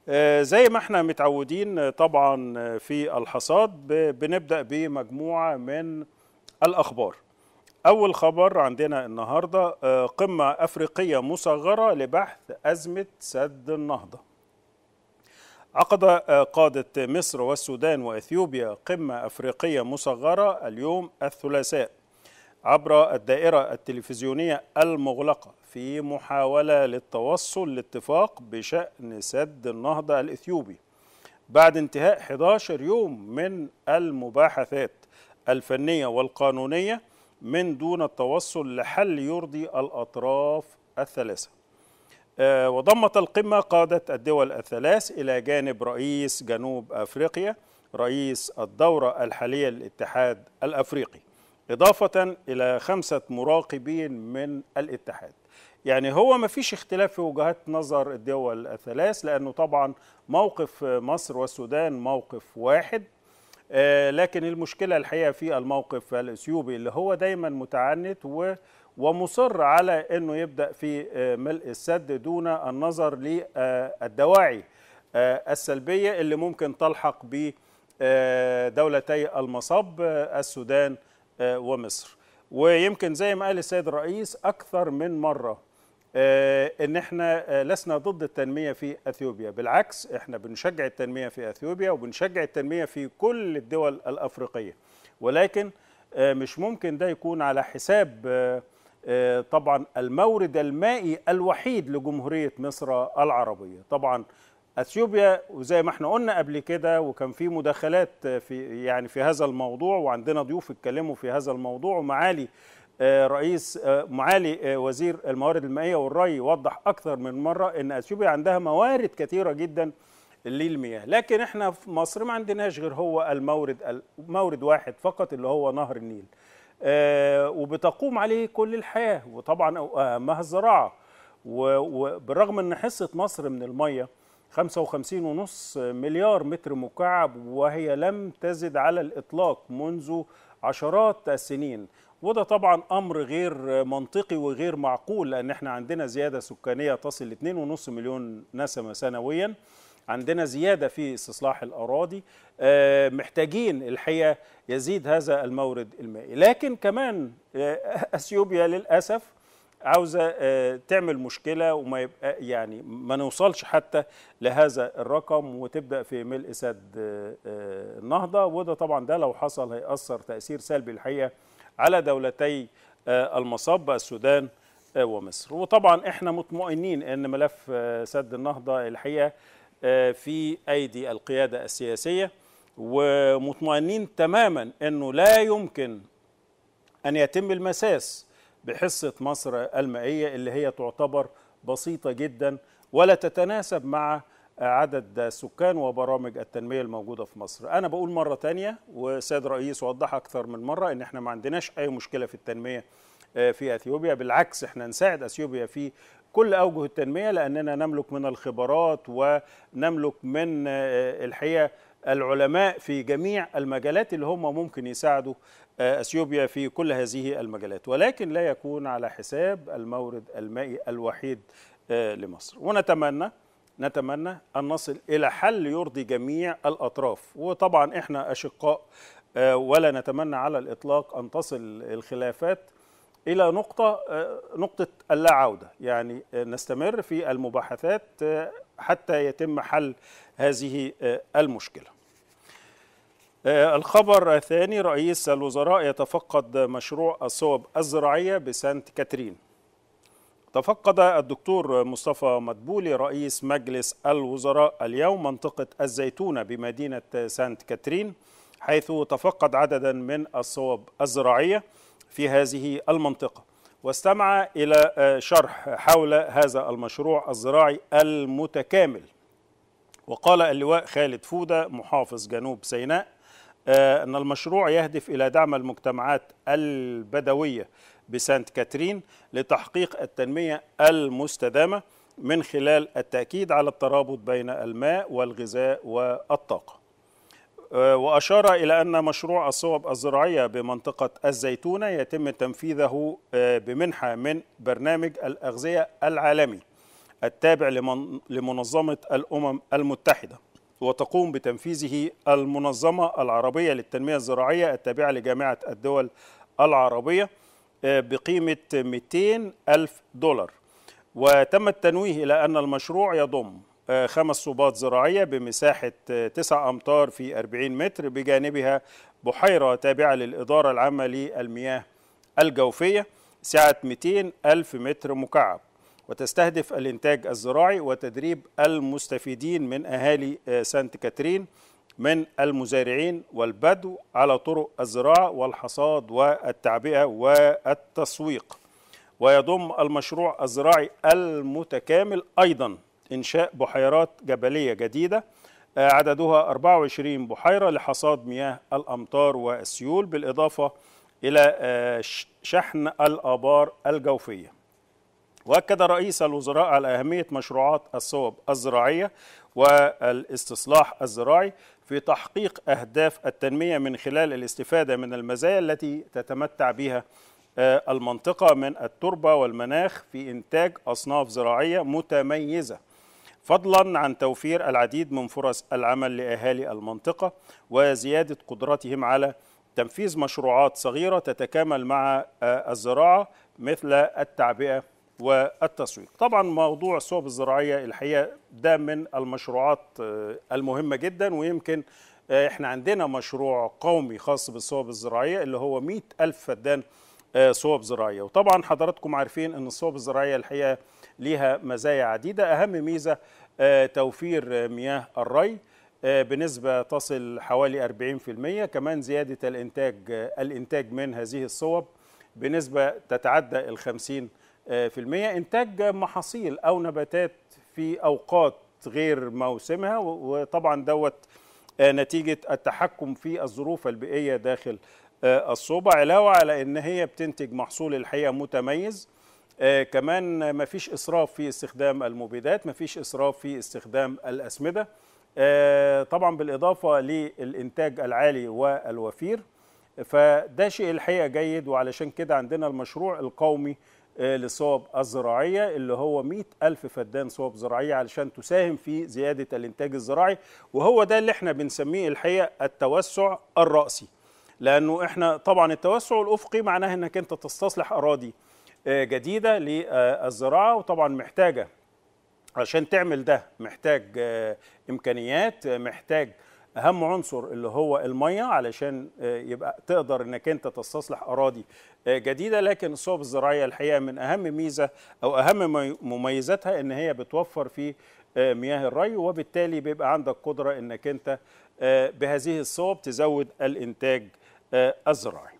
زي ما احنا متعودين طبعا في الحصاد بنبدأ بمجموعة من الأخبار أول خبر عندنا النهاردة قمة أفريقية مصغرة لبحث أزمة سد النهضة عقد قادة مصر والسودان وأثيوبيا قمة أفريقية مصغرة اليوم الثلاثاء عبر الدائرة التلفزيونية المغلقة في محاولة للتوصل لاتفاق بشأن سد النهضة الإثيوبي بعد انتهاء 11 يوم من المباحثات الفنية والقانونية من دون التوصل لحل يرضي الأطراف الثلاثة وضمت القمة قادة الدول الثلاث إلى جانب رئيس جنوب أفريقيا رئيس الدورة الحالية للاتحاد الأفريقي إضافة إلى خمسة مراقبين من الاتحاد يعني هو ما فيش اختلاف في وجهات نظر الدول الثلاث لأنه طبعا موقف مصر والسودان موقف واحد لكن المشكلة الحقيقة في الموقف الإثيوبي اللي هو دايما متعنت و ومصر على انه يبدا في ملء السد دون النظر للدواعي السلبيه اللي ممكن تلحق بدولتي المصب السودان ومصر ويمكن زي ما قال السيد الرئيس اكثر من مره ان احنا لسنا ضد التنميه في اثيوبيا بالعكس احنا بنشجع التنميه في اثيوبيا وبنشجع التنميه في كل الدول الافريقيه ولكن مش ممكن ده يكون على حساب طبعا المورد المائي الوحيد لجمهوريه مصر العربيه طبعا اثيوبيا وزي ما احنا قلنا قبل كده وكان في مداخلات في يعني في هذا الموضوع وعندنا ضيوف اتكلموا في هذا الموضوع ومعالي رئيس معالي وزير الموارد المائيه والري وضح اكثر من مره ان اثيوبيا عندها موارد كثيره جدا للمياه لكن احنا في مصر ما عندناش غير هو المورد مورد واحد فقط اللي هو نهر النيل آه وبتقوم عليه كل الحياه وطبعا اهمها الزراعه وبالرغم ان حصه مصر من الميه 55.5 مليار متر مكعب وهي لم تزد على الاطلاق منذ عشرات السنين وده طبعا امر غير منطقي وغير معقول لان احنا عندنا زياده سكانيه تصل ل 2.5 مليون نسمه سنويا عندنا زياده في استصلاح الاراضي محتاجين الحقيقه يزيد هذا المورد المائي لكن كمان اثيوبيا للاسف عاوزه تعمل مشكله وما يبقى يعني ما نوصلش حتى لهذا الرقم وتبدا في ملء سد النهضه وده طبعا ده لو حصل هيأثر تاثير سلبي الحقيقه على دولتي المصب السودان ومصر وطبعا احنا مطمئنين ان ملف سد النهضه الحقيقه في ايدي القياده السياسيه ومطمئنين تماما انه لا يمكن ان يتم المساس بحصه مصر المائيه اللي هي تعتبر بسيطه جدا ولا تتناسب مع عدد السكان وبرامج التنميه الموجوده في مصر. انا بقول مره تانية والسيد الرئيس وضح اكثر من مره ان احنا ما عندناش اي مشكله في التنميه في اثيوبيا بالعكس احنا نساعد اثيوبيا في كل اوجه التنميه لاننا نملك من الخبرات ونملك من الحقيقه العلماء في جميع المجالات اللي هم ممكن يساعدوا اثيوبيا في كل هذه المجالات ولكن لا يكون على حساب المورد المائي الوحيد لمصر ونتمنى نتمنى ان نصل الى حل يرضي جميع الاطراف وطبعا احنا اشقاء ولا نتمنى على الاطلاق ان تصل الخلافات الى نقطه نقطه اللا عوده يعني نستمر في المباحثات حتى يتم حل هذه المشكله الخبر الثاني رئيس الوزراء يتفقد مشروع الصوب الزراعيه بسانت كاترين تفقد الدكتور مصطفى مدبولي رئيس مجلس الوزراء اليوم منطقه الزيتونه بمدينه سانت كاترين حيث تفقد عددا من الصوب الزراعيه في هذه المنطقة واستمع إلى شرح حول هذا المشروع الزراعي المتكامل وقال اللواء خالد فودة محافظ جنوب سيناء أن المشروع يهدف إلى دعم المجتمعات البدوية بسانت كاترين لتحقيق التنمية المستدامة من خلال التأكيد على الترابط بين الماء والغذاء والطاقة وأشار إلى أن مشروع الصوب الزراعية بمنطقة الزيتونة يتم تنفيذه بمنحة من برنامج الأغذية العالمي التابع لمنظمة الأمم المتحدة وتقوم بتنفيذه المنظمة العربية للتنمية الزراعية التابعة لجامعة الدول العربية بقيمة 200 ألف دولار وتم التنويه إلى أن المشروع يضم خمس صوبات زراعية بمساحة 9 أمتار في 40 متر بجانبها بحيرة تابعة للإدارة العامة للمياه الجوفية سعة 200 ألف متر مكعب وتستهدف الإنتاج الزراعي وتدريب المستفيدين من أهالي سانت كاترين من المزارعين والبدو على طرق الزراعة والحصاد والتعبئة والتسويق ويضم المشروع الزراعي المتكامل أيضا إنشاء بحيرات جبلية جديدة عددها 24 بحيرة لحصاد مياه الأمطار والسيول بالإضافة إلى شحن الآبار الجوفية واكد رئيس الوزراء على اهميه مشروعات الصوب الزراعيه والاستصلاح الزراعي في تحقيق اهداف التنميه من خلال الاستفاده من المزايا التي تتمتع بها المنطقه من التربه والمناخ في انتاج اصناف زراعيه متميزه فضلا عن توفير العديد من فرص العمل لاهالي المنطقه وزياده قدرتهم على تنفيذ مشروعات صغيره تتكامل مع الزراعه مثل التعبئه والتسويق طبعا موضوع الصوب الزراعية الحقيقة ده من المشروعات المهمة جدا ويمكن احنا عندنا مشروع قومي خاص بالصوب الزراعية اللي هو 100 ألف فدان صوب زراعية وطبعا حضراتكم عارفين ان الصوب الزراعية الحقيقة ليها مزايا عديدة أهم ميزة توفير مياه الري بنسبة تصل حوالي 40% كمان زيادة الإنتاج الإنتاج من هذه الصوب بنسبة تتعدى ال 50 في المية إنتاج محاصيل أو نباتات في أوقات غير موسمها وطبعا دوت نتيجة التحكم في الظروف البيئية داخل الصوبة علاوة على أن هي بتنتج محصول الحقيقة متميز كمان ما فيش إسراف في استخدام المبيدات ما فيش إسراف في استخدام الأسمدة طبعا بالإضافة للإنتاج العالي والوفير فده شيء الحقيقة جيد وعلشان كده عندنا المشروع القومي للصوب الزراعية اللي هو 100 ألف فدان صوب زراعية علشان تساهم في زيادة الإنتاج الزراعي وهو ده اللي احنا بنسميه الحقيقة التوسع الرأسي لأنه احنا طبعا التوسع الأفقي معناه أنك أنت تستصلح أراضي جديدة للزراعة وطبعا محتاجة عشان تعمل ده محتاج إمكانيات محتاج اهم عنصر اللي هو الميه علشان يبقى تقدر انك انت تستصلح اراضي جديده لكن الصوب الزراعيه الحقيقه من اهم ميزه او اهم مميزاتها ان هي بتوفر في مياه الري وبالتالي بيبقى عندك قدره انك انت بهذه الصوب تزود الانتاج الزراعي.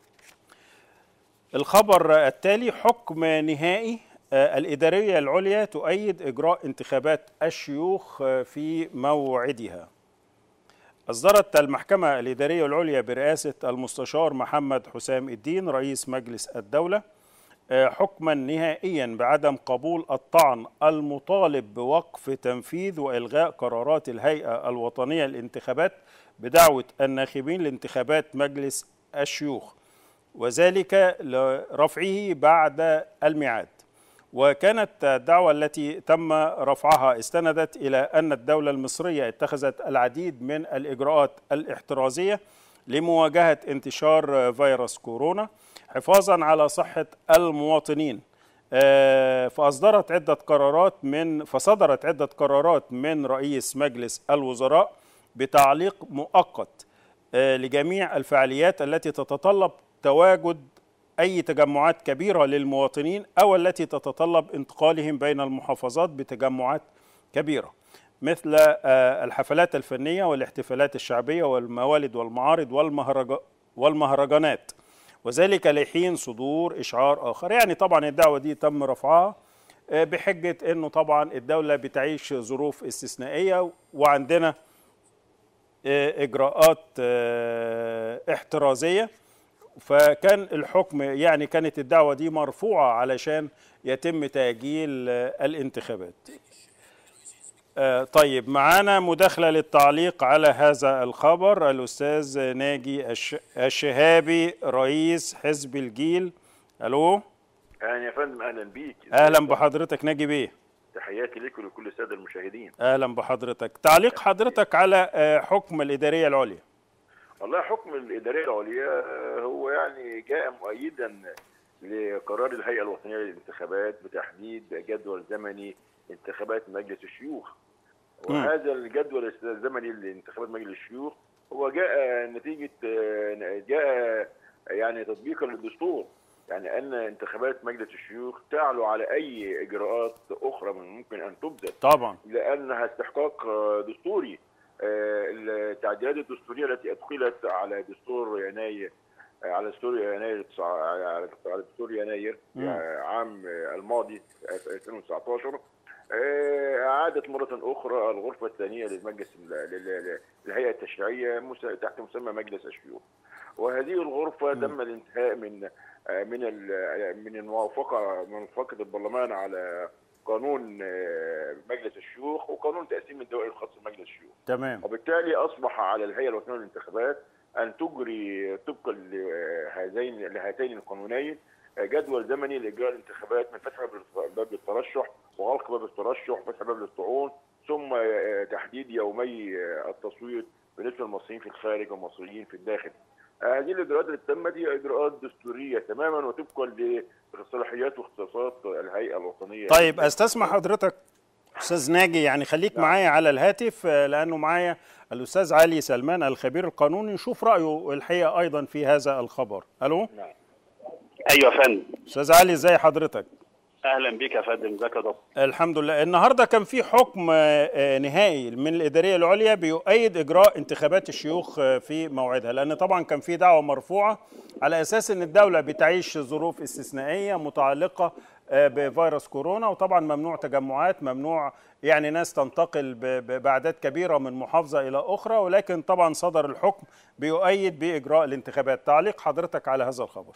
الخبر التالي حكم نهائي الاداريه العليا تؤيد اجراء انتخابات الشيوخ في موعدها. أصدرت المحكمة الإدارية العليا برئاسة المستشار محمد حسام الدين رئيس مجلس الدولة حكما نهائيا بعدم قبول الطعن المطالب بوقف تنفيذ وإلغاء قرارات الهيئة الوطنية للانتخابات بدعوة الناخبين لانتخابات مجلس الشيوخ وذلك لرفعه بعد الميعاد وكانت الدعوة التي تم رفعها استندت إلى أن الدولة المصرية اتخذت العديد من الإجراءات الاحترازية لمواجهة انتشار فيروس كورونا حفاظا على صحة المواطنين فأصدرت عدة قرارات من فصدرت عدة قرارات من رئيس مجلس الوزراء بتعليق مؤقت لجميع الفعاليات التي تتطلب تواجد أي تجمعات كبيرة للمواطنين أو التي تتطلب انتقالهم بين المحافظات بتجمعات كبيرة مثل الحفلات الفنية والاحتفالات الشعبية والموالد والمعارض والمهرجانات وذلك لحين صدور إشعار آخر يعني طبعا الدعوة دي تم رفعها بحجة أنه طبعا الدولة بتعيش ظروف استثنائية وعندنا إجراءات احترازية فكان الحكم يعني كانت الدعوة دي مرفوعة علشان يتم تأجيل الانتخابات طيب معانا مداخلة للتعليق على هذا الخبر الأستاذ ناجي الشهابي رئيس حزب الجيل ألو أهلا يا فندم أهلا بيك أهلا بحضرتك ناجي بيه تحياتي لك ولكل الساده المشاهدين اهلا بحضرتك تعليق حضرتك على آه، حكم الاداريه العليا والله حكم الاداريه العليا آه، هو يعني جاء مؤيدا لقرار الهيئه الوطنيه للانتخابات بتحديد جدول زمني انتخابات مجلس الشيوخ وهذا الجدول الزمني لانتخابات مجلس الشيوخ هو جاء نتيجه آه، جاء يعني تطبيقا للدستور يعني ان انتخابات مجلس الشيوخ تعلو على اي اجراءات اخرى من ممكن ان تبذل طبعا لانها استحقاق آه، دستوري آه، التعديلات الدستوريه التي ادخلت على دستور يناير آه، على دستور يناير تسع- على على دستور يناير مم. آه، عام آه، الماضي آه، 2019 آه، اعادت مره اخرى الغرفه الثانيه للمجلس ال- لل- لل- للهيئه التشريعيه مس- تحت مسمى مجلس الشيوخ وهذه الغرفه تم الانتهاء من آه، من ال- من الموافقه من موافقه البرلمان على قانون آه، مجلس الشيوخ وقانون تقسيم الدوائر الخاصه بمجلس الشيوخ تمام وبالتالي اصبح على الهيئه الوطنيه للانتخابات ان تجري طبقا لهذين لهاتين القانونين جدول زمني لاجراء الانتخابات من فتح باب- باب الترشح وغلق باب الترشح وفتح باب للطعون ثم تحديد يومي التصويت بالنسبه للمصريين في الخارج والمصريين في الداخل. هذه الاجراءات اللي تمت هي اجراءات دستوريه تماما وطبقا لصلاحيات واختصاصات الهيئه الوطنيه طيب استسمح حضرتك استاذ ناجي يعني خليك نعم. معايا على الهاتف آه، لانه معايا الاستاذ علي سلمان الخبير القانوني نشوف رايه الحقيقه ايضا في هذا الخبر الو نعم ايوه يا فندم استاذ علي ازي حضرتك اهلا بيك يا فندم ازيك يا دكتور الحمد لله النهارده كان في حكم آه، آه، نهائي من الاداريه العليا بيؤيد اجراء انتخابات الشيوخ آه، في موعدها لان طبعا كان في دعوه مرفوعه على اساس ان الدوله بتعيش ظروف استثنائيه متعلقه آه، بفيروس كورونا وطبعا ممنوع تجمعات ممنوع يعني ناس تنتقل ب- ب- باعداد كبيره من محافظه الى اخرى ولكن طبعا صدر الحكم بيؤيد باجراء الانتخابات تعليق حضرتك على هذا الخبر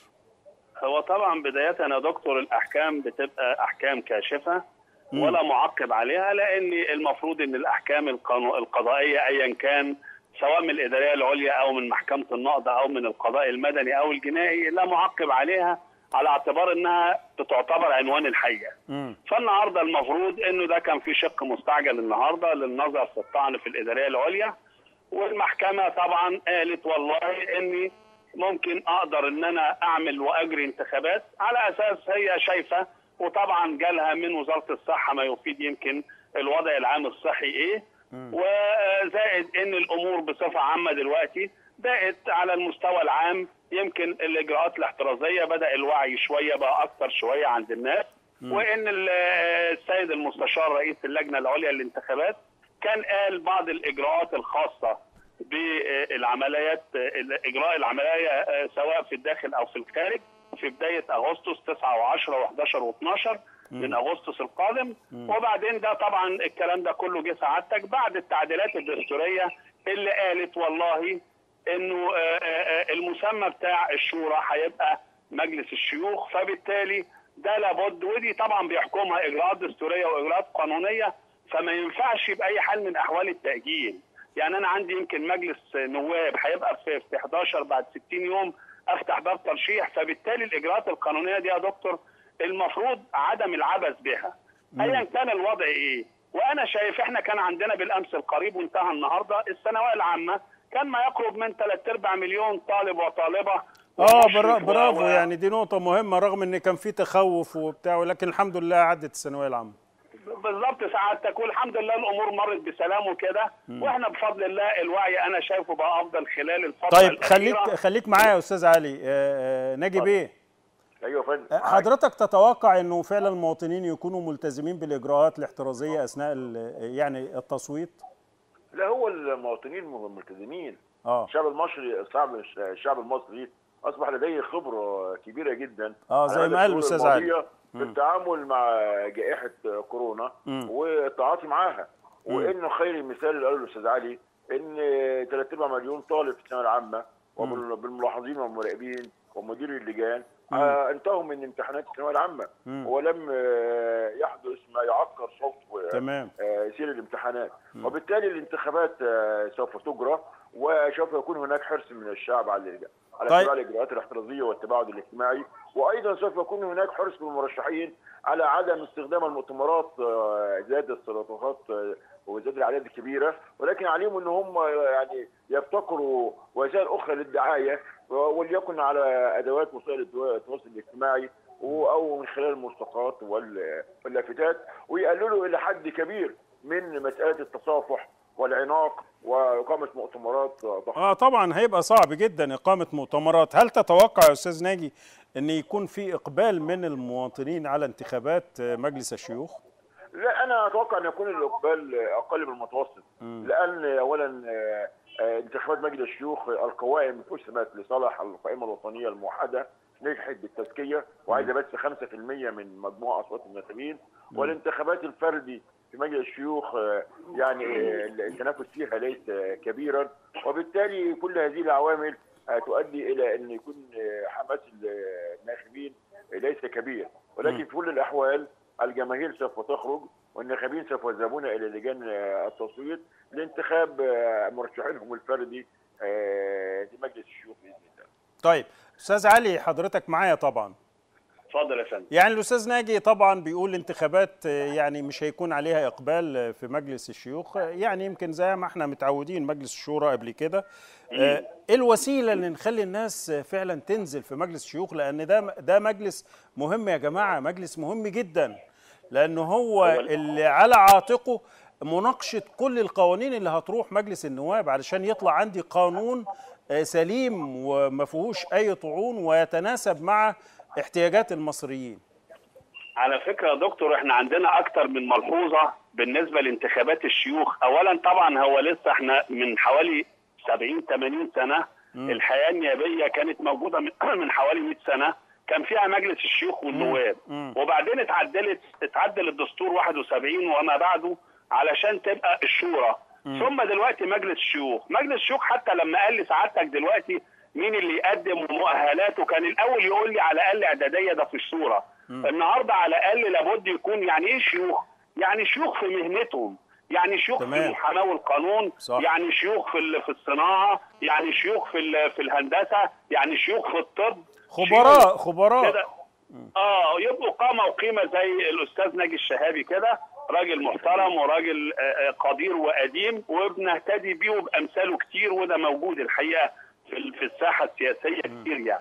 هو طبعا بدايه يا دكتور الاحكام بتبقى احكام كاشفه ولا معقب عليها لان المفروض ان الاحكام القانو- القضائيه ايا كان سواء من الاداريه العليا او من محكمه النقض او من القضاء المدني او الجنائي لا معقب عليها على اعتبار انها بتعتبر عنوان الحقيقه. مم. فالنهارده المفروض انه ده كان في شق مستعجل النهارده للنظر في الطعن في الاداريه العليا والمحكمه طبعا قالت والله اني ممكن اقدر ان انا اعمل واجري انتخابات على اساس هي شايفه وطبعا جالها من وزاره الصحه ما يفيد يمكن الوضع العام الصحي ايه وزائد ان الامور بصفه عامه دلوقتي بقت على المستوى العام يمكن الاجراءات الاحترازيه بدا الوعي شويه بقى اكتر شويه عند الناس وان ال- السيد المستشار رئيس اللجنه العليا للانتخابات كان قال بعض الاجراءات الخاصه بالعمليات اجراء العمليه سواء في الداخل او في الخارج في بدايه اغسطس 9 و10 و11 و12 من اغسطس القادم وبعدين ده طبعا الكلام ده كله جه سعادتك بعد التعديلات الدستوريه اللي قالت والله انه آه، آه، آه، المسمى بتاع الشورى هيبقى مجلس الشيوخ فبالتالي ده لابد ودي طبعا بيحكمها اجراءات دستوريه واجراءات قانونيه فما ينفعش باي حال من احوال التاجيل يعني انا عندي يمكن مجلس نواب هيبقى في في 11 بعد 60 يوم افتح باب ترشيح فبالتالي الاجراءات القانونيه دي يا دكتور المفروض عدم العبث بها ايا كان الوضع ايه وانا شايف احنا كان عندنا بالامس القريب وانتهى النهارده الثانويه العامه كان ما يقرب من 3 ارباع مليون طالب وطالبه اه ومشرف برا- و- برافو و- يعني دي نقطة مهمة رغم ان كان في تخوف وبتاع ولكن الحمد لله عدت الثانوية العامة بالظبط سعادتك والحمد لله الامور مرت بسلام وكده واحنا بفضل الله الوعي انا شايفه بقى افضل خلال الفتره طيب خليك الأخيرة. خليك معايا يا استاذ علي آه، آه، ناجي بيه ايوه يا فندم آه، حضرتك تتوقع انه فعلا المواطنين يكونوا ملتزمين بالاجراءات الاحترازية اثناء ال- يعني التصويت لا هو المواطنين ملتزمين اه الشعب المصري الشعب الشعب المصري اصبح لديه خبره كبيره جدا آه، زي على ما قال الشهور الأستاذ علي. الماضية في التعامل مع جائحه كورونا مم. والتعاطي معاها وانه خير المثال اللي قاله الاستاذ علي ان 3 ارباع مليون طالب في الثانويه العامه وبالملاحظين والمراقبين ومدير اللجان آه انتهوا من امتحانات الثانويه العامه مم. ولم آه، يحدث ما يعكر صوت تمام آه، سير الامتحانات وبالتالي الانتخابات آه، سوف تجرى وسوف يكون هناك حرص من الشعب على على طيب. اتباع الاجراءات الاحترازيه والتباعد الاجتماعي وايضا سوف يكون هناك حرص من المرشحين على عدم استخدام المؤتمرات آه، ذات السلطات آه، وذات الاعداد الكبيره ولكن عليهم ان هم آه، يعني يبتكروا وسائل اخرى للدعايه وليكن على ادوات وسائل التوا- التواصل الاجتماعي و- او من خلال الملصقات وال- واللافتات ويقللوا الى حد كبير من مساله التصافح والعناق واقامه مؤتمرات ضخمه اه طبعا هيبقى صعب جدا اقامه مؤتمرات هل تتوقع يا استاذ ناجي ان يكون في اقبال من المواطنين على انتخابات آه، مجلس الشيوخ لا انا اتوقع ان يكون الاقبال اقل من المتوسط لان اولا آه، آه، انتخابات مجلس الشيوخ آه، القوائم حسمت لصالح القائمه الوطنيه الموحده نجحت بالتزكيه وعايزه بس 5% من مجموع اصوات الناخبين والانتخابات الفردي في مجلس الشيوخ آه، يعني آه، التنافس فيها ليس آه، كبيرا وبالتالي كل هذه العوامل آه، تؤدي الى ان يكون آه، حماس الناخبين ليس كبير ولكن في كل الاحوال الجماهير سوف تخرج والناخبين سوف يذهبون الى لجان آه، التصويت لانتخاب آه، مرشحينهم الفردي آه، لمجلس الشيوخ باذن الله. طيب استاذ علي حضرتك معايا طبعا اتفضل يا فندم يعني الاستاذ ناجي طبعا بيقول انتخابات آه، يعني مش هيكون عليها اقبال آه، في مجلس الشيوخ آه، يعني يمكن زي ما احنا متعودين مجلس الشورى قبل كده آه، ايه الوسيله اللي نخلي الناس آه، فعلا تنزل في مجلس الشيوخ لان ده ده مجلس مهم يا جماعه مجلس مهم جدا لانه هو اللي على عاتقه مناقشه كل القوانين اللي هتروح مجلس النواب علشان يطلع عندي قانون آه، سليم وما فيهوش اي طعون ويتناسب مع احتياجات المصريين على فكره يا دكتور احنا عندنا اكتر من ملحوظه بالنسبه لانتخابات الشيوخ اولا طبعا هو لسه احنا من حوالي 70 80 سنه الحياه النيابيه كانت موجوده من من حوالي 100 سنه كان فيها مجلس الشيوخ والنواب وبعدين اتعدلت اتعدل الدستور 71 وما بعده علشان تبقى الشورى ثم دلوقتي مجلس الشيوخ مجلس الشيوخ حتى لما قال لي سعادتك دلوقتي مين اللي يقدم ومؤهلاته كان الاول يقول لي على الاقل اعداديه ده في الشورى النهارده على الاقل لابد يكون يعني ايه شيوخ يعني شيوخ في مهنتهم يعني شيوخ في تمام. المحاماه والقانون صح. يعني شيوخ في ال- في الصناعه يعني شيوخ في ال- في الهندسه يعني شيوخ في الطب خبراء شيوخ خبراء كده اه يبقوا قامه وقيمه زي الاستاذ ناجي الشهابي كده راجل محترم وراجل آه، آه، قدير وقديم وبنهتدي بيه وبامثاله كتير وده موجود الحقيقه في ال- في الساحه السياسيه كتير يعني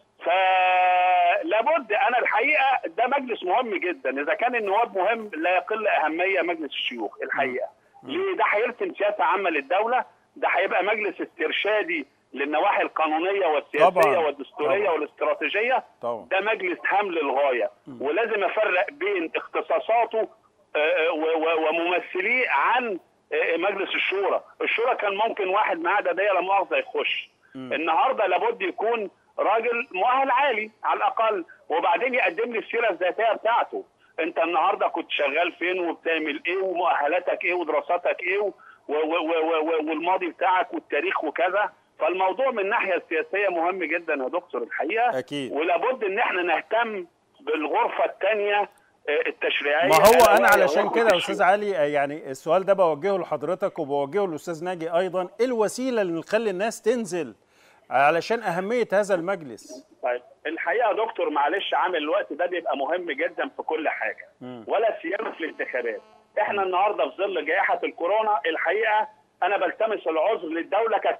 فلابد انا الحقيقه ده مجلس مهم جدا اذا كان النواب مهم لا يقل اهميه مجلس الشيوخ الحقيقه ليه ده هيرسم سياسه عامه للدوله ده هيبقى مجلس استرشادي للنواحي القانونيه والسياسيه طبعاً. والدستوريه طبعاً. والاستراتيجيه طبعا ده مجلس هام للغايه ولازم افرق بين اختصاصاته آه، و- و- وممثليه عن آه، مجلس الشورى الشورى كان ممكن واحد معاه اعداديه لا مؤاخذه يخش النهارده لابد يكون راجل مؤهل عالي على الاقل وبعدين يقدم لي السيره الذاتيه بتاعته انت النهارده كنت شغال فين وبتعمل ايه ومؤهلاتك ايه ودراساتك ايه و- و- و- و- و- والماضي بتاعك والتاريخ وكذا فالموضوع من الناحيه السياسيه مهم جدا يا دكتور الحقيقه أكيد. ولابد ان احنا نهتم بالغرفه الثانيه التشريعيه ما هو ألا انا وهي علشان غرفة كده يا الشيوخ. استاذ علي آه، يعني السؤال ده بوجهه لحضرتك وبوجهه للاستاذ ناجي ايضا ايه الوسيله اللي نخلي الناس تنزل علشان اهميه هذا المجلس طيب الحقيقه يا دكتور معلش عامل الوقت ده بيبقى مهم جدا في كل حاجه ولا سيما في الانتخابات احنا النهارده في ظل جائحه الكورونا الحقيقه انا بلتمس العذر للدوله كانت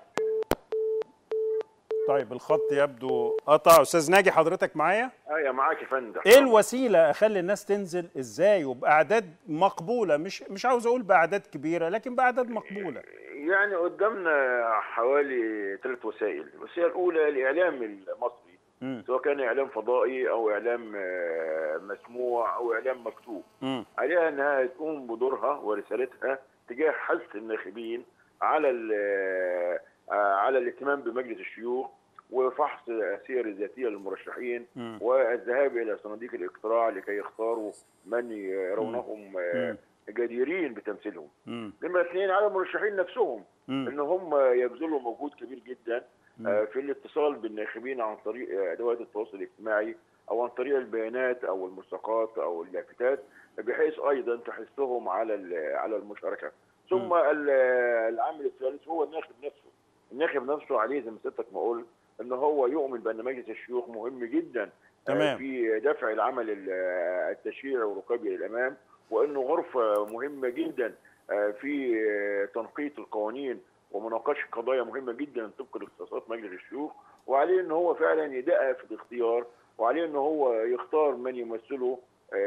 طيب الخط يبدو قطع استاذ ناجي حضرتك معايا ايوه معاك يا فندم ايه الوسيله اخلي الناس تنزل ازاي وباعداد مقبوله مش مش عاوز اقول باعداد كبيره لكن باعداد مقبوله يعني قدامنا حوالي ثلاث وسائل الوسيله الاولى الاعلام المصري مم. سواء كان اعلام فضائي او اعلام آه، مسموع او اعلام مكتوب مم. عليها انها تقوم بدورها ورسالتها تجاه حث الناخبين على ال- آه، على الاهتمام بمجلس الشيوخ وفحص السير الذاتيه للمرشحين مم. والذهاب الى صناديق الاقتراع لكي يختاروا من يرونهم آه، جديرين بتمثيلهم. مم. نمرة اثنين على المرشحين نفسهم مم. ان هم يبذلوا مجهود كبير جدا آه، في الاتصال بالناخبين عن طريق آه، ادوات التواصل الاجتماعي او عن طريق البيانات او الملصقات او اللافتات بحيث ايضا تحثهم على ال- على المشاركه. ثم ال- العامل الثالث هو الناخب نفسه. الناخب نفسه عليه زي ما سيادتك ما قلت ان هو يؤمن بان مجلس الشيوخ مهم جدا تمام. في دفع العمل ال- التشريعي والرقابي للامام وانه غرفه مهمه جدا في تنقية القوانين ومناقشه قضايا مهمه جدا طبق لاختصاصات مجلس الشيوخ وعليه ان هو فعلا يدقق في الاختيار وعليه ان هو يختار من يمثله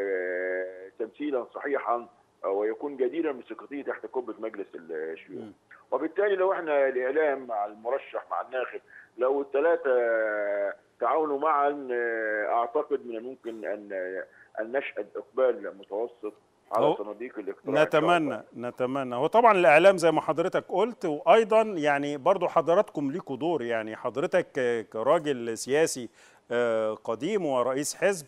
آه، تمثيلا صحيحا ويكون جديرا بثقته تحت قبه مجلس الشيوخ مم. وبالتالي لو احنا الاعلام مع المرشح مع الناخب لو الثلاثه تعاونوا معا آه، اعتقد من الممكن ان ان نشهد اقبال متوسط على هو صناديق الاقتراع إن شاء الله. نتمنى نتمنى هو طبعا الاعلام زي ما حضرتك قلت وايضا يعني برضو حضراتكم ليكوا دور يعني حضرتك ك- كراجل سياسي آه، قديم ورئيس حزب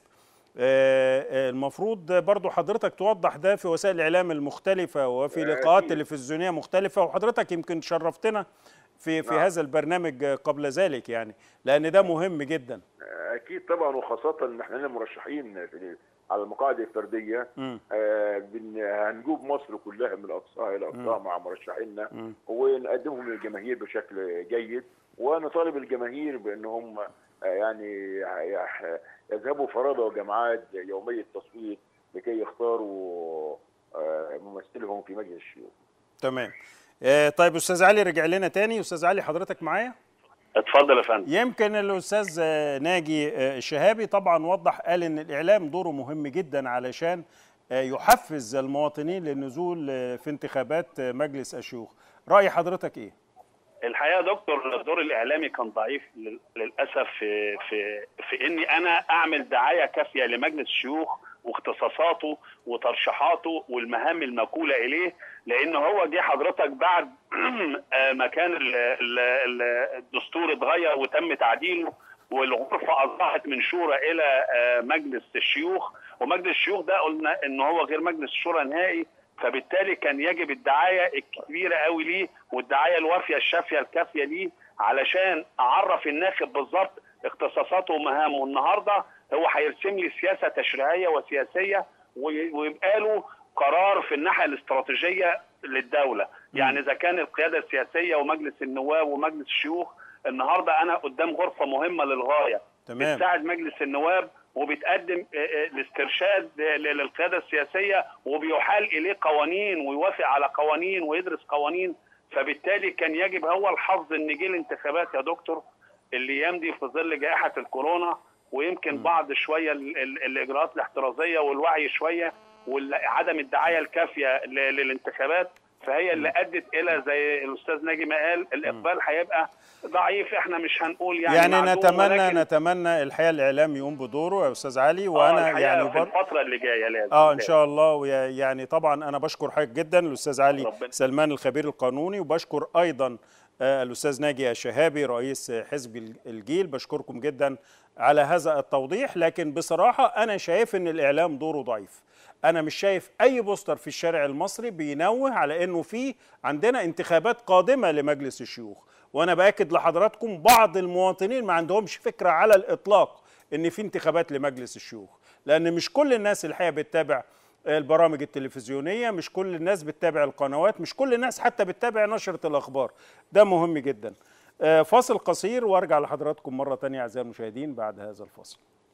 آه، آه، المفروض برضو حضرتك توضح ده في وسائل الاعلام المختلفه وفي لقاءات أكيد. تلفزيونيه مختلفه وحضرتك يمكن شرفتنا في في نعم. هذا البرنامج قبل ذلك يعني لان ده مهم جدا اكيد طبعا وخاصه ان احنا لنا مرشحين في على المقاعد الفرديه مم. آه، بن- هنجوب مصر كلها من اقصاها الى اقصاها مم. مع مرشحينا مم. ونقدمهم للجماهير بشكل جيد ونطالب الجماهير بانهم آه، يعني يح- يذهبوا فرادى وجماعات يوميه التصويت لكي يختاروا آه، ممثلهم في مجلس الشيوخ. تمام آه، طيب استاذ علي رجع لنا تاني استاذ علي حضرتك معايا اتفضل يا فندم يمكن الاستاذ آه، ناجي آه، الشهابي طبعا وضح قال ان الاعلام دوره مهم جدا علشان آه، يحفز المواطنين للنزول آه، في انتخابات آه، مجلس الشيوخ راي حضرتك ايه الحقيقه يا دكتور الدور الاعلامي كان ضعيف لل- للاسف في في في اني انا اعمل دعايه كافيه لمجلس الشيوخ واختصاصاته وترشيحاته والمهام المكوله اليه لان هو جه حضرتك بعد آه، ما كان ال- ال- ال- الدستور اتغير وتم تعديله والغرفه اصبحت من شورى الى آه، مجلس الشيوخ ومجلس الشيوخ ده قلنا ان هو غير مجلس الشورى نهائي فبالتالي كان يجب الدعايه الكبيره قوي ليه والدعايه الوافيه الشافيه الكافيه ليه علشان اعرف الناخب بالظبط اختصاصاته ومهامه والنهارده هو هيرسم لي سياسه تشريعيه وسياسيه وي- ويبقى له قرار في الناحيه الاستراتيجيه للدوله يعني اذا كان القياده السياسيه ومجلس النواب ومجلس الشيوخ النهارده انا قدام غرفه مهمه للغايه تمام بتساعد مجلس النواب وبتقدم آه، آه، الاسترشاد ل- للقياده السياسيه وبيحال اليه قوانين ويوافق على قوانين ويدرس قوانين فبالتالي كان يجب هو الحظ ان جه الانتخابات يا دكتور اللي يمضي في ظل جائحه الكورونا ويمكن م. بعض شويه ال- ال- الاجراءات الاحترازيه والوعي شويه وعدم الدعايه الكافيه ل- للانتخابات فهي اللي ادت الى زي الاستاذ ناجي ما قال الاقبال هيبقى ضعيف احنا مش هنقول يعني يعني معدوم، نتمنى ولكن نتمنى الحقيقه الاعلام يقوم بدوره يا استاذ علي آه، وانا الحقيقة يعني في بر... الفتره اللي جايه لازم اه ان شاء الله ويا- يعني طبعا انا بشكر حضرتك جدا الاستاذ علي ربنا- سلمان الخبير القانوني وبشكر ايضا آه، الاستاذ ناجي الشهابي رئيس حزب ال- الجيل بشكركم جدا على هذا التوضيح لكن بصراحه انا شايف ان الاعلام دوره ضعيف انا مش شايف اي بوستر في الشارع المصري بينوه على انه في عندنا انتخابات قادمه لمجلس الشيوخ وانا باكد لحضراتكم بعض المواطنين ما عندهمش فكره على الاطلاق ان في انتخابات لمجلس الشيوخ لان مش كل الناس الحقيقه بتتابع البرامج التلفزيونيه مش كل الناس بتتابع القنوات مش كل الناس حتى بتتابع نشره الاخبار ده مهم جدا آه، فاصل قصير وارجع لحضراتكم مره تانية اعزائي المشاهدين بعد هذا الفاصل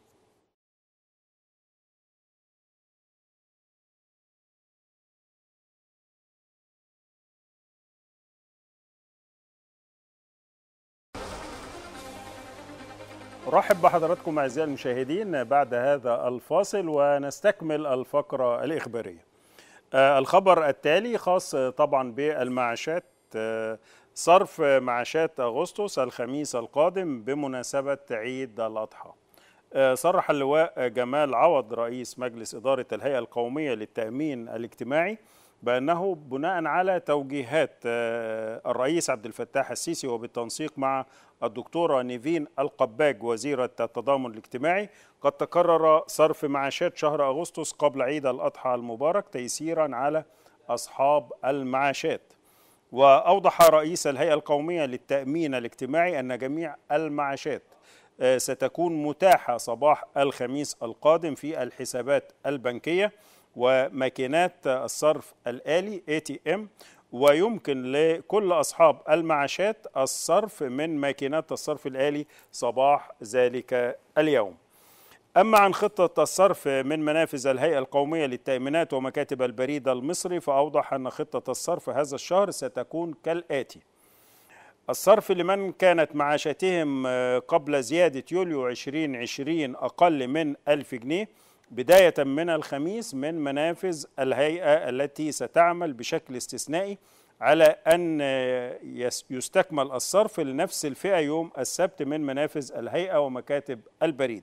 ارحب بحضراتكم اعزائي المشاهدين بعد هذا الفاصل ونستكمل الفقره الاخباريه. آه، الخبر التالي خاص آه، طبعا بالمعاشات آه، صرف معاشات اغسطس الخميس القادم بمناسبه عيد الاضحى. آه، صرح اللواء جمال عوض رئيس مجلس اداره الهيئه القوميه للتامين الاجتماعي بانه بناء على توجيهات آه، الرئيس عبد الفتاح السيسي وبالتنسيق مع الدكتوره نيفين القباج وزيره التضامن الاجتماعي قد تقرر صرف معاشات شهر اغسطس قبل عيد الاضحى المبارك تيسيرا على اصحاب المعاشات. واوضح رئيس الهيئه القوميه للتامين الاجتماعي ان جميع المعاشات آه، ستكون متاحه صباح الخميس القادم في الحسابات البنكيه وماكينات الصرف الآلي ATM ويمكن لكل أصحاب المعاشات الصرف من ماكينات الصرف الآلي صباح ذلك اليوم أما عن خطة الصرف من منافذ الهيئة القومية للتأمينات ومكاتب البريد المصري فأوضح أن خطة الصرف هذا الشهر ستكون كالآتي الصرف لمن كانت معاشاتهم قبل زيادة يوليو 2020 أقل من 1000 جنيه بداية من الخميس من منافذ الهيئة التي ستعمل بشكل استثنائي على أن يستكمل الصرف لنفس الفئة يوم السبت من منافذ الهيئة ومكاتب البريد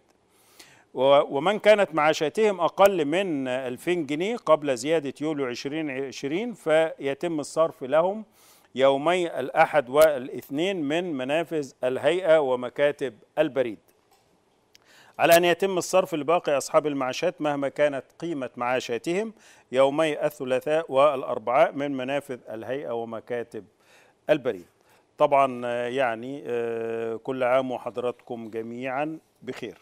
ومن كانت معاشاتهم أقل من 2000 جنيه قبل زيادة يوليو 2020 فيتم الصرف لهم يومي الأحد والاثنين من منافذ الهيئة ومكاتب البريد على أن يتم الصرف لباقي أصحاب المعاشات مهما كانت قيمة معاشاتهم يومي الثلاثاء والأربعاء من منافذ الهيئة ومكاتب البريد طبعا يعني كل عام وحضراتكم جميعا بخير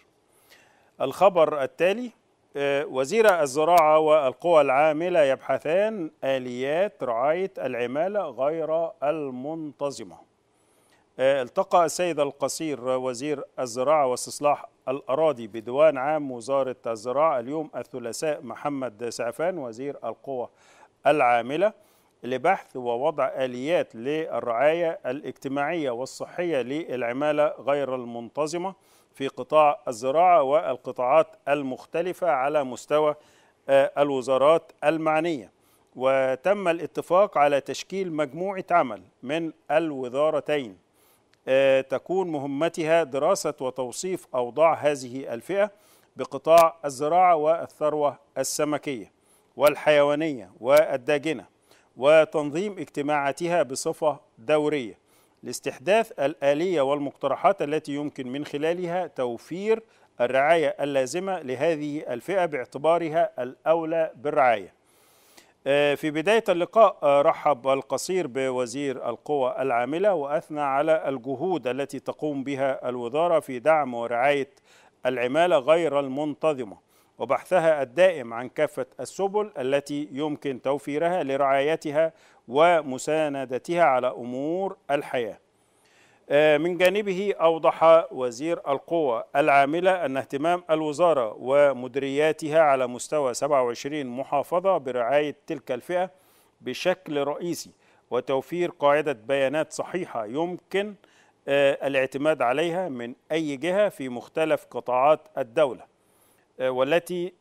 الخبر التالي وزير الزراعة والقوى العاملة يبحثان آليات رعاية العمالة غير المنتظمة التقى السيد القصير وزير الزراعة واستصلاح الأراضي بديوان عام وزارة الزراعة اليوم الثلاثاء محمد سعفان وزير القوى العاملة لبحث ووضع آليات للرعاية الاجتماعية والصحية للعمالة غير المنتظمة في قطاع الزراعة والقطاعات المختلفة على مستوى الوزارات المعنية وتم الاتفاق على تشكيل مجموعة عمل من الوزارتين تكون مهمتها دراسة وتوصيف أوضاع هذه الفئة بقطاع الزراعة والثروة السمكية والحيوانية والداجنة وتنظيم اجتماعاتها بصفة دورية لاستحداث الآلية والمقترحات التي يمكن من خلالها توفير الرعاية اللازمة لهذه الفئة باعتبارها الأولى بالرعاية في بداية اللقاء رحب القصير بوزير القوى العاملة وأثنى على الجهود التي تقوم بها الوزارة في دعم ورعاية العمالة غير المنتظمة وبحثها الدائم عن كافة السبل التي يمكن توفيرها لرعايتها ومساندتها على أمور الحياة من جانبه أوضح وزير القوى العاملة أن اهتمام الوزارة ومديرياتها على مستوى 27 محافظة برعاية تلك الفئة بشكل رئيسي وتوفير قاعدة بيانات صحيحة يمكن الاعتماد عليها من أي جهة في مختلف قطاعات الدولة والتي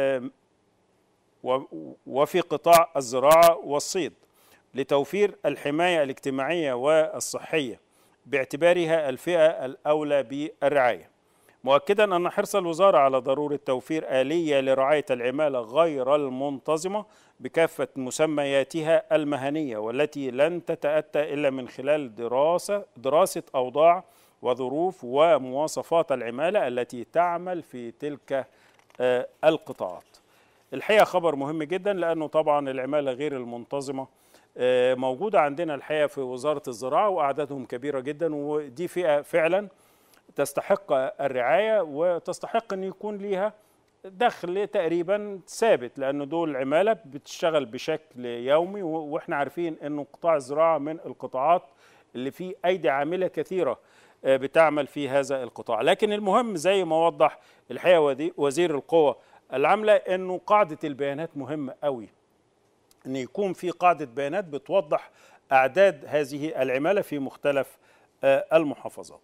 وفي قطاع الزراعة والصيد لتوفير الحماية الاجتماعية والصحية باعتبارها الفئة الأولى بالرعاية مؤكدا أن حرص الوزارة على ضرورة توفير آلية لرعاية العمالة غير المنتظمة بكافة مسمياتها المهنية والتي لن تتأتى إلا من خلال دراسة دراسة أوضاع وظروف ومواصفات العمالة التي تعمل في تلك القطاعات الحقيقة خبر مهم جدا لأنه طبعا العمالة غير المنتظمة موجودة عندنا الحقيقة في وزارة الزراعة وأعدادهم كبيرة جدا ودي فئة فعلا تستحق الرعاية وتستحق أن يكون ليها دخل تقريبا ثابت لأنه دول عمالة بتشتغل بشكل يومي وإحنا عارفين أنه قطاع الزراعة من القطاعات اللي فيه أيدي عاملة كثيرة بتعمل في هذا القطاع لكن المهم زي ما وضح الحقيقة وزير القوى العاملة أنه قاعدة البيانات مهمة قوي ان يكون في قاعده بيانات بتوضح اعداد هذه العماله في مختلف المحافظات.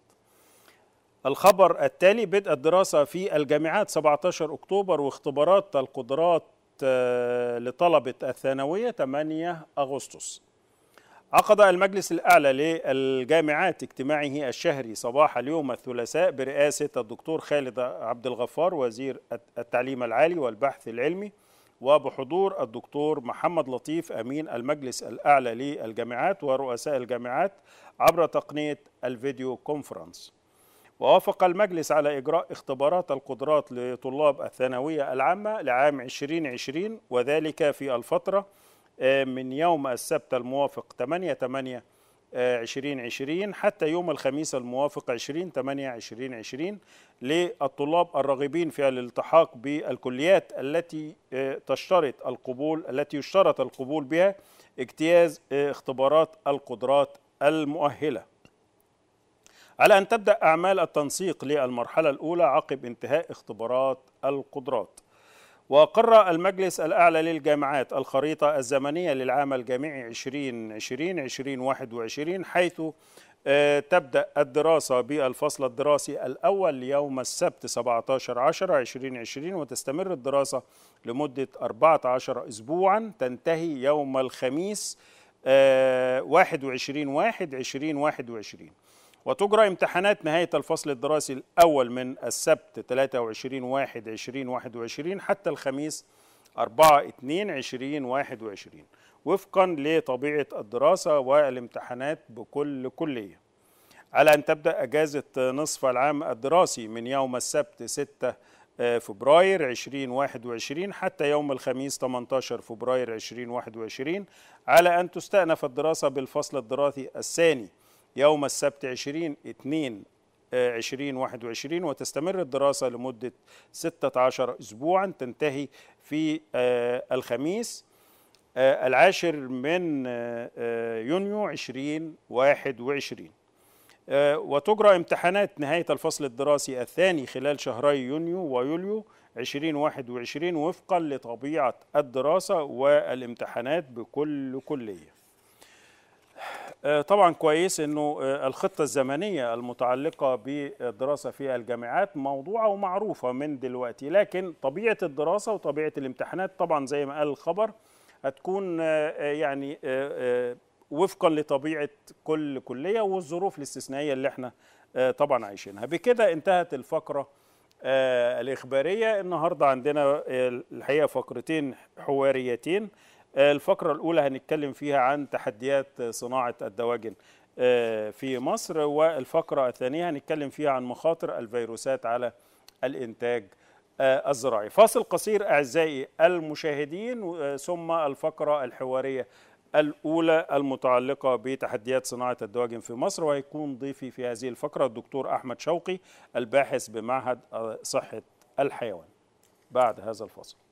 الخبر التالي بدء الدراسه في الجامعات 17 اكتوبر واختبارات القدرات لطلبه الثانويه 8 اغسطس. عقد المجلس الاعلى للجامعات اجتماعه الشهري صباح اليوم الثلاثاء برئاسه الدكتور خالد عبد الغفار وزير التعليم العالي والبحث العلمي وبحضور الدكتور محمد لطيف امين المجلس الاعلى للجامعات ورؤساء الجامعات عبر تقنيه الفيديو كونفرنس. ووافق المجلس على اجراء اختبارات القدرات لطلاب الثانويه العامه لعام 2020 وذلك في الفتره من يوم السبت الموافق 8 8 2020 حتى يوم الخميس الموافق 20 8 2020 للطلاب الراغبين في الالتحاق بالكليات التي تشترط القبول التي يشترط القبول بها اجتياز اختبارات القدرات المؤهله على أن تبدأ أعمال التنسيق للمرحلة الأولى عقب انتهاء اختبارات القدرات وقرر المجلس الأعلى للجامعات الخريطة الزمنية للعام الجامعي 2020-2021 حيث تبدأ الدراسة بالفصل الدراسي الأول ليوم السبت 17 10 2020 وتستمر الدراسة لمدة 14 أسبوعا تنتهي يوم الخميس 21 1 2021 وتجرى امتحانات نهاية الفصل الدراسي الأول من السبت 23 1 2021 حتى الخميس 4 2 2021 وفقا لطبيعة الدراسة والامتحانات بكل كلية على أن تبدأ أجازة نصف العام الدراسي من يوم السبت 6 فبراير 2021 حتى يوم الخميس 18 فبراير 2021 على أن تستأنف الدراسة بالفصل الدراسي الثاني يوم السبت 20 2 2021 وتستمر الدراسة لمدة 16 أسبوعا تنتهي في الخميس العاشر من يونيو 2021 وتجرى امتحانات نهاية الفصل الدراسي الثاني خلال شهري يونيو ويوليو 2021 وفقا لطبيعة الدراسة والامتحانات بكل كلية طبعا كويس انه الخطه الزمنيه المتعلقه بالدراسه في الجامعات موضوعه ومعروفه من دلوقتي لكن طبيعه الدراسه وطبيعه الامتحانات طبعا زي ما قال الخبر هتكون يعني وفقا لطبيعه كل كليه والظروف الاستثنائيه اللي احنا طبعا عايشينها بكده انتهت الفقره الاخباريه النهارده عندنا الحقيقه فقرتين حواريتين الفقرة الأولى هنتكلم فيها عن تحديات صناعة الدواجن في مصر والفقرة الثانية هنتكلم فيها عن مخاطر الفيروسات على الإنتاج الزراعي فاصل قصير أعزائي المشاهدين ثم الفقرة الحوارية الأولى المتعلقة بتحديات صناعة الدواجن في مصر وهيكون ضيفي في هذه الفقرة الدكتور أحمد شوقي الباحث بمعهد صحة الحيوان بعد هذا الفصل